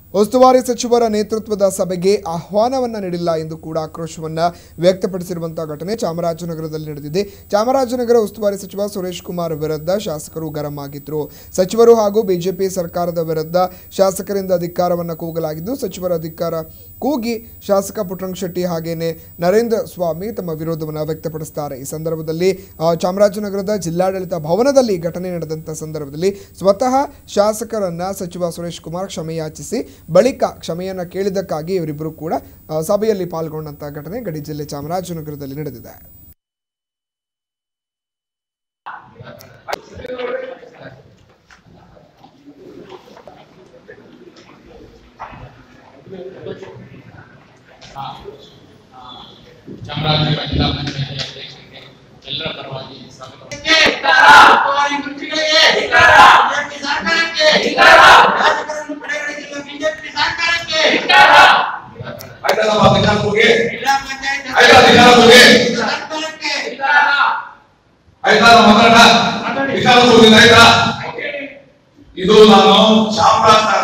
ಉಸ್ತುವಾರಿ ಸಚಿವರ ನೇತೃತ್ವದ ಸಭೆಗೆ ಆಹ್ವಾನವನ್ನ ನೀಡಿಲ್ಲ ಎಂದು ಕೂಡ ಆಕ್ರೋಶವನ್ನ ವ್ಯಕ್ತಪಡಿಸಿರುವಂತಹ ಘಟನೆ ಚಾಮರಾಜನಗರದಲ್ಲಿ ನಡೆದಿದೆ ಚಾಮರಾಜನಗರ ಉಸ್ತುವಾರಿ ಸಚಿವ ಸುರೇಶ್ ಕುಮಾರ್ ವಿರುದ್ಧ ಶಾಸಕರು ಗರಂ ಆಗಿದ್ರು ಸಚಿವರು ಹಾಗೂ ಬಿಜೆಪಿ ಸರ್ಕಾರದ ವಿರುದ್ಧ ಶಾಸಕರಿಂದ ಅಧಿಕಾರವನ್ನ ಕೂಗಲಾಗಿದ್ದು ಸಚಿವರ ಅಧಿಕಾರ ಕೂಗಿ ಶಾಸಕ ಪುಟ್ಟರಂಗ ಶೆಟ್ಟಿ ಹಾಗೇನೆ ನರೇಂದ್ರ ಸ್ವಾಮಿ ತಮ್ಮ ವಿರೋಧವನ್ನು ವ್ಯಕ್ತಪಡಿಸುತ್ತಾರೆ ಈ ಸಂದರ್ಭದಲ್ಲಿ ಆ, ಚಾಮರಾಜನಗರದ ಜಿಲ್ಲಾಡಳಿತ ಭವನದಲ್ಲಿ ಘಟನೆ ನಡೆದಂಥ ಸಂದರ್ಭದಲ್ಲಿ ಸ್ವತಃ ಶಾಸಕರನ್ನ ಸಚಿವ ಸುರೇಶ್ ಕುಮಾರ್ ಕ್ಷಮೆ ಯಾಚಿಸಿ ಬಳಿಕ ಕ್ಷಮೆಯನ್ನ ಕೇಳಿದ್ದಕ್ಕಾಗಿ ಇವರಿಬ್ಬರು ಕೂಡ ಆ, ಸಭೆಯಲ್ಲಿ ಪಾಲ್ಗೊಂಡಂತ ಘಟನೆ ಗಡಿ ಜಿಲ್ಲೆ ಚಾಮರಾಜನಗರದಲ್ಲಿ ನಡೆದಿದೆ ಚಾಮರಾಜನಗರ ಜಿಲ್ಲಾ ಪಂಚಾಯತಿ ಅಧ್ಯಕ್ಷರಿಗೆ ಎಲ್ಲರ ಪರವಾಗಿ ಸ್ವಾಗತ ಉಸ್ತುವಾರಿ ಮಂತ್ರಿಗಳಿಗೆ ಬಿಜೆಪಿ ಸರ್ಕಾರಕ್ಕೆ ಶಾಸಕರನ್ನು ಕಡೆಗಣಿಸಿದ ಬಿಜೆಪಿ ಸರ್ಕಾರಕ್ಕೆ ಆಯ್ತಲ್ಲ ಅಧಿಕಾರಕ್ಕೆ ಜಿಲ್ಲಾ ಪಂಚಾಯತ್ ಆಯ್ತಾ ಅಧಿಕಾರಕ್ಕೆ ಸರ್ಕಾರಕ್ಕೆ ಆಯ್ತಾ ಮಾತಾಡ ಅಧಿಕಾರ ಹೋಗಿಲ್ಲ ಆಯ್ತಾ ಇದು ನಾನು ಚಾಮರಾಜನಗರ